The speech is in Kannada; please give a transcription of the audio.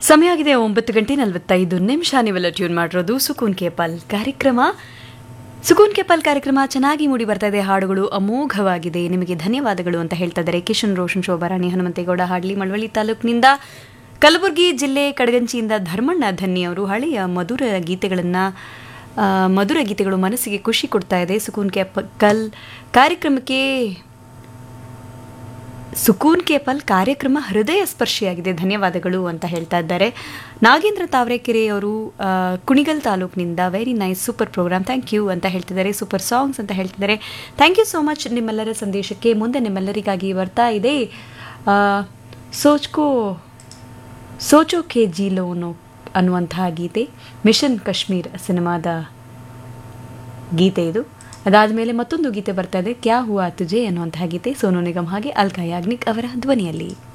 ಸಮಯ ಆಗಿದೆ ಒಂಬತ್ತು ಗಂಟೆ ನಲವತ್ತೈದು ನಿಮಿಷ ನೀವೆಲ್ಲ ಟ್ಯೂನ್ ಮಾಡಿರೋದು ಸುಕೂನ್ ಕೇಪಲ್ ಕಾರ್ಯಕ್ರಮ ಸುಕೂನ್ ಕೇಪಲ್ ಕಾರ್ಯಕ್ರಮ ಚೆನ್ನಾಗಿ ಮೂಡಿ ಬರ್ತಾ ಇದೆ ಹಾಡುಗಳು ಅಮೋಘವಾಗಿದೆ ನಿಮಗೆ ಧನ್ಯವಾದಗಳು ಅಂತ ಹೇಳ್ತಾ ಇದ್ದಾರೆ ಕಿಶನ್ ರೋಷನ್ ಶೋಭಾರಾಣಿ ಹನುಮಂತೇಗೌಡ ಹಾಡ್ಲಿ ಮಳವಳ್ಳಿ ತಾಲೂಕಿನಿಂದ ಕಲಬುರಗಿ ಜಿಲ್ಲೆ ಕಡಗಂಚಿಯಿಂದ ಧರ್ಮಣ್ಣ ಧನ್ಯ ಅವರು ಹಳೆಯ ಮಧುರ ಗೀತೆಗಳನ್ನು ಮಧುರ ಗೀತೆಗಳು ಮನಸ್ಸಿಗೆ ಖುಷಿ ಕೊಡ್ತಾ ಇದೆ ಸುಕೂನ್ ಕೇಪಲ್ ಕಾರ್ಯಕ್ರಮಕ್ಕೆ ಸುಕೂನ್ ಕೇಪಲ್ ಕಾರ್ಯಕ್ರಮ ಹೃದಯ ಸ್ಪರ್ಶಿಯಾಗಿದೆ ಧನ್ಯವಾದಗಳು ಅಂತ ಹೇಳ್ತಾ ಇದ್ದಾರೆ ನಾಗೇಂದ್ರ ತಾವರೆಕೆರೆ ಅವರು ಆ, ಕುಣಿಗಲ್ ತಾಲೂಕಿನಿಂದ very nice super programme thank you ಅಂತ ಹೇಳ್ತಿದ್ದಾರೆ ಸೂಪರ್ ಸಾಂಗ್ಸ್ ಅಂತ ಹೇಳ್ತಿದ್ದಾರೆ ಥ್ಯಾಂಕ್ ಯು ಸೋ ಮಚ್ ನಿಮ್ಮೆಲ್ಲರ ಸಂದೇಶಕ್ಕೆ ಮುಂದೆ ನಿಮ್ಮೆಲ್ಲರಿಗಾಗಿ ಬರ್ತಾ ಇದೆ ಆ, ಸೋಚ್ಕೋ ಸೋಚೋ ಕೆ ಜೀಲೋನು ಅನ್ನುವಂತಹ ಗೀತೆ ಮಿಷನ್ ಕಾಶ್ಮೀರ್ ಸಿನಿಮಾದ ಗೀತೆ ಇದು ಅದಾದಮೇಲೆ ಮತ್ತೊಂದು ಗೀತೆ ಬರ್ತಾ ಇದೆ ಕ್ಯಾ ಹುವಾ ತುಜೆ ಅನ್ನುವಂತಹ ಗೀತೆ ಸೋನು ನಿಗಮ್ ಹಾಗೆ ಅಲ್ಕಾ ಯಾಗ್ನಿಕ್ ಅವರ ಧ್ವನಿಯಲ್ಲಿ